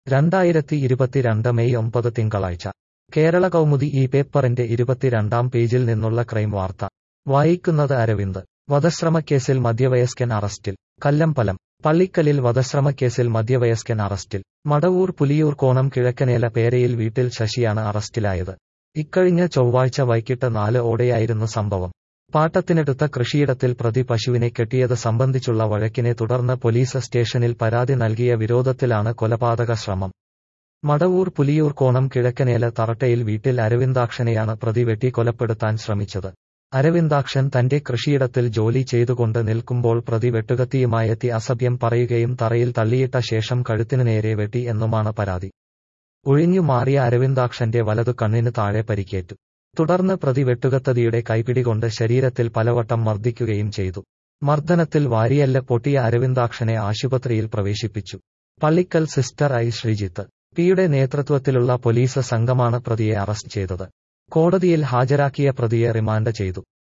രണ്ടായിരത്തി ഇരുപത്തിരണ്ട് മെയ് ഒമ്പത് തിങ്കളാഴ്ച കേരള കൗമുദി ഈ പേപ്പറിന്റെ ഇരുപത്തിരണ്ടാം പേജിൽ നിന്നുള്ള ക്രൈം വാർത്ത വായിക്കുന്നത് അരവിന്ദ് വധശ്രമക്കേസിൽ മധ്യവയസ്കൻ അറസ്റ്റിൽ കല്ലമ്പലം പള്ളിക്കലിൽ വധശ്രമക്കേസിൽ മധ്യവയസ്കൻ അറസ്റ്റിൽ മടവൂർ പുലിയൂർ കോണം കിഴക്കനേല പേരയിൽ വീട്ടിൽ ശശിയാണ് അറസ്റ്റിലായത് ഇക്കഴിഞ്ഞ ചൊവ്വാഴ്ച വൈകിട്ട് നാല് ഓടെയായിരുന്നു സംഭവം പാട്ടത്തിനെടുത്ത കൃഷിയിടത്തിൽ പ്രതി പശുവിനെ കെട്ടിയത് സംബന്ധിച്ചുള്ള വഴക്കിനെ തുടർന്ന് പോലീസ് സ്റ്റേഷനിൽ പരാതി നൽകിയ വിരോധത്തിലാണ് കൊലപാതക ശ്രമം മടവൂർ പുലിയൂർ കോണം കിഴക്കനേല തറട്ടയിൽ വീട്ടിൽ അരവിന്ദാക്ഷനെയാണ് പ്രതി വെട്ടി കൊലപ്പെടുത്താൻ ശ്രമിച്ചത് അരവിന്ദാക്ഷൻ തന്റെ കൃഷിയിടത്തിൽ ജോലി ചെയ്തുകൊണ്ട് നിൽക്കുമ്പോൾ പ്രതി വെട്ടുകത്തിയുമായെത്തി അസഭ്യം പറയുകയും തറയിൽ തള്ളിയിട്ട ശേഷം കഴുത്തിനു നേരെ വെട്ടി എന്നുമാണ് പരാതി ഒഴിഞ്ഞു മാറിയ അരവിന്ദാക്ഷന്റെ വലതു കണ്ണിന് താഴെ പരിക്കേറ്റു തുടർന്ന് പ്രതി വെട്ടുകത്തതിയുടെ കൈപിടികൊണ്ട് ശരീരത്തിൽ പലവട്ടം മർദ്ദിക്കുകയും ചെയ്തു മർദ്ദനത്തിൽ വാരിയല്ല പൊട്ടിയ അരവിന്ദാക്ഷനെ ആശുപത്രിയിൽ പ്രവേശിപ്പിച്ചു പള്ളിക്കൽ സിസ്റ്റർ ഐ ശ്രീജിത്ത് പിയുടെ നേതൃത്വത്തിലുള്ള പോലീസ് സംഘമാണ് പ്രതിയെ അറസ്റ്റ് ചെയ്തത് കോടതിയിൽ ഹാജരാക്കിയ പ്രതിയെ റിമാൻഡ് ചെയ്തു